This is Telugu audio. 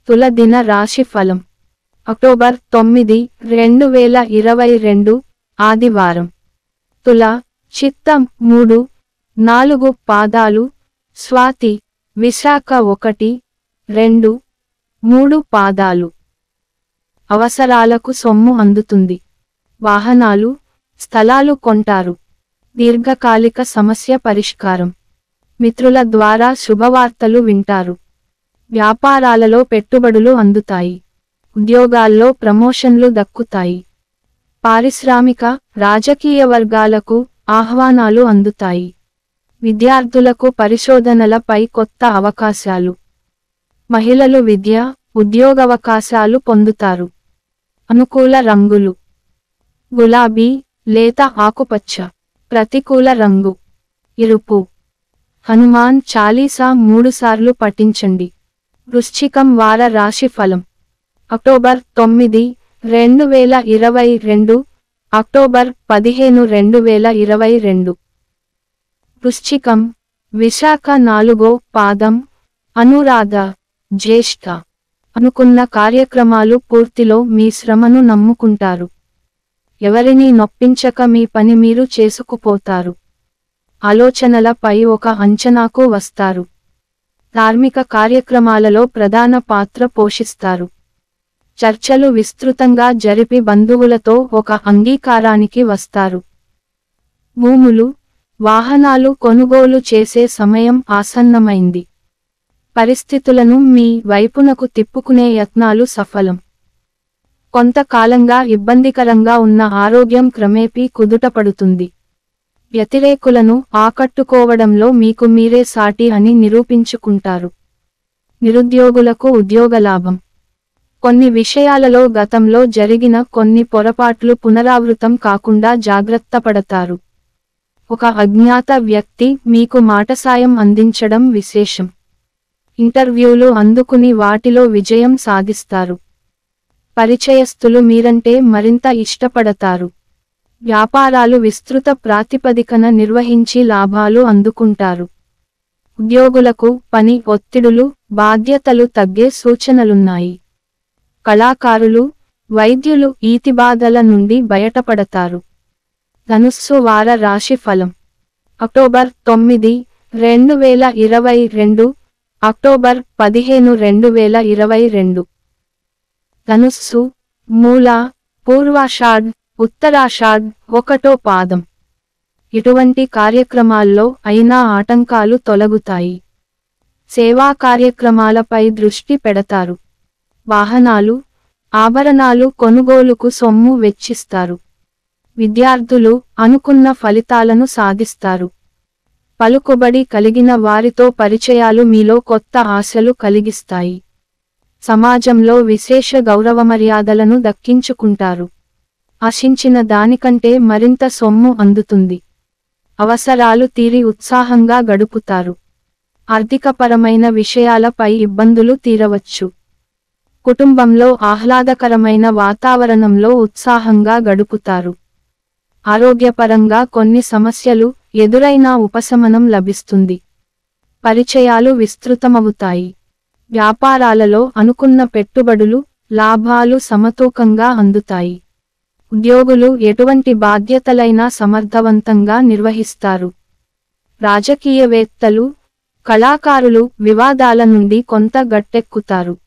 తుల దిన రాశి ఫలం అక్టోబర్ తొమ్మిది రెండు వేల ఇరవై రెండు ఆదివారం తుల చిత్తం మూడు నాలుగు పాదాలు స్వాతి విశాఖ ఒకటి రెండు మూడు పాదాలు అవసరాలకు సొమ్ము అందుతుంది వాహనాలు స్థలాలు కొంటారు దీర్ఘకాలిక సమస్య పరిష్కారం మిత్రుల ద్వారా శుభవార్తలు వింటారు వ్యాపారాలలో పెట్టుబడులు అందుతాయి ఉద్యోగాల్లో ప్రమోషన్లు దక్కుతాయి పారిశ్రామిక రాజకీయ వర్గాలకు ఆహ్వానాలు అందుతాయి విద్యార్థులకు పరిశోధనలపై కొత్త అవకాశాలు మహిళలు విద్య ఉద్యోగవకాశాలు పొందుతారు అనుకూల రంగులు గులాబీ లేత ఆకుపచ్చ ప్రతికూల రంగు ఎరుపు హనుమాన్ చాలీసా మూడుసార్లు పఠించండి వృశ్చికం వార రాశి ఫలం అక్టోబర్ తొమ్మిది రెండు వేల ఇరవై రెండు అక్టోబర్ పదిహేను రెండు వేల ఇరవై రెండు వృశ్చికం విశాఖ నాలుగో పాదం అనురాధ జ్యేష్ఠ అనుకున్న కార్యక్రమాలు పూర్తిలో మీ శ్రమను నమ్ముకుంటారు ఎవరినీ నొప్పించక మీ పని మీరు చేసుకుపోతారు ఆలోచనలపై ఒక అంచనాకు వస్తారు ధార్మిక కార్యక్రమాలలో ప్రధాన పాత్ర పోషిస్తారు చర్చలు విస్తృతంగా జరిపి బంధువులతో ఒక అంగీకారానికి వస్తారు భూములు వాహనాలు కొనుగోలు చేసే సమయం ఆసన్నమైంది పరిస్థితులను మీ వైపునకు తిప్పుకునే యత్నాలు సఫలం కొంతకాలంగా ఇబ్బందికరంగా ఉన్న ఆరోగ్యం క్రమేపీ కుదుటపడుతుంది వ్యతిరేకులను ఆకట్టుకోవడంలో మీకు మీరే సాటి అని నిరూపించుకుంటారు నిరుద్యోగులకు ఉద్యోగ లాభం కొన్ని విషయాలలో గతంలో జరిగిన కొన్ని పొరపాట్లు పునరావృతం కాకుండా జాగ్రత్త పడతారు ఒక అజ్ఞాత వ్యక్తి మీకు మాట సాయం అందించడం విశేషం ఇంటర్వ్యూలు అందుకుని వాటిలో విజయం సాధిస్తారు పరిచయస్తులు మీరంటే మరింత ఇష్టపడతారు వ్యాపారాలు విస్తృత ప్రాతిపదికన నిర్వహించి లాభాలు అందుకుంటారు ఉద్యోగులకు పని ఒత్తిడులు బాధ్యతలు తగ్గే సూచనలున్నాయి కళాకారులు వైద్యులు ఈతిబాధల నుండి బయటపడతారు ధనుస్సు వార రాశి ఫలం అక్టోబర్ తొమ్మిది రెండు వేల ఇరవై రెండు అక్టోబర్ పదిహేను రెండు వేల ఇరవై రెండు ధనుస్సు మూల పూర్వాషాఢ్ ఉత్తరాషాఢ్ ఒకటో పాదం ఇటువంటి కార్యక్రమాల్లో అయినా ఆటంకాలు తొలగుతాయి సేవా కార్యక్రమాలపై దృష్టి పెడతారు వాహనాలు ఆభరణాలు కొనుగోలుకు సొమ్ము వెచ్చిస్తారు విద్యార్థులు అనుకున్న ఫలితాలను సాధిస్తారు పలుకుబడి కలిగిన వారితో పరిచయాలు మీలో కొత్త ఆశలు కలిగిస్తాయి సమాజంలో విశేష గౌరవమర్యాదలను దక్కించుకుంటారు ఆశించిన దానికంటే మరింత సొమ్ము అందుతుంది అవసరాలు తీరి ఉత్సాహంగా గడుపుతారు ఆర్థికపరమైన విషయాలపై ఇబ్బందులు తీరవచ్చు కుటుంబంలో ఆహ్లాదకరమైన వాతావరణంలో ఉత్సాహంగా గడుపుతారు ఆరోగ్యపరంగా కొన్ని సమస్యలు ఎదురైనా ఉపశమనం లభిస్తుంది పరిచయాలు విస్తృతమవుతాయి వ్యాపారాలలో అనుకున్న పెట్టుబడులు లాభాలు సమతూకంగా అందుతాయి ఉద్యోగులు ఎటువంటి బాధ్యతలైనా సమర్థవంతంగా నిర్వహిస్తారు రాజకీయవేత్తలు కళాకారులు వివాదాల నుండి కొంత గట్టెక్కుతారు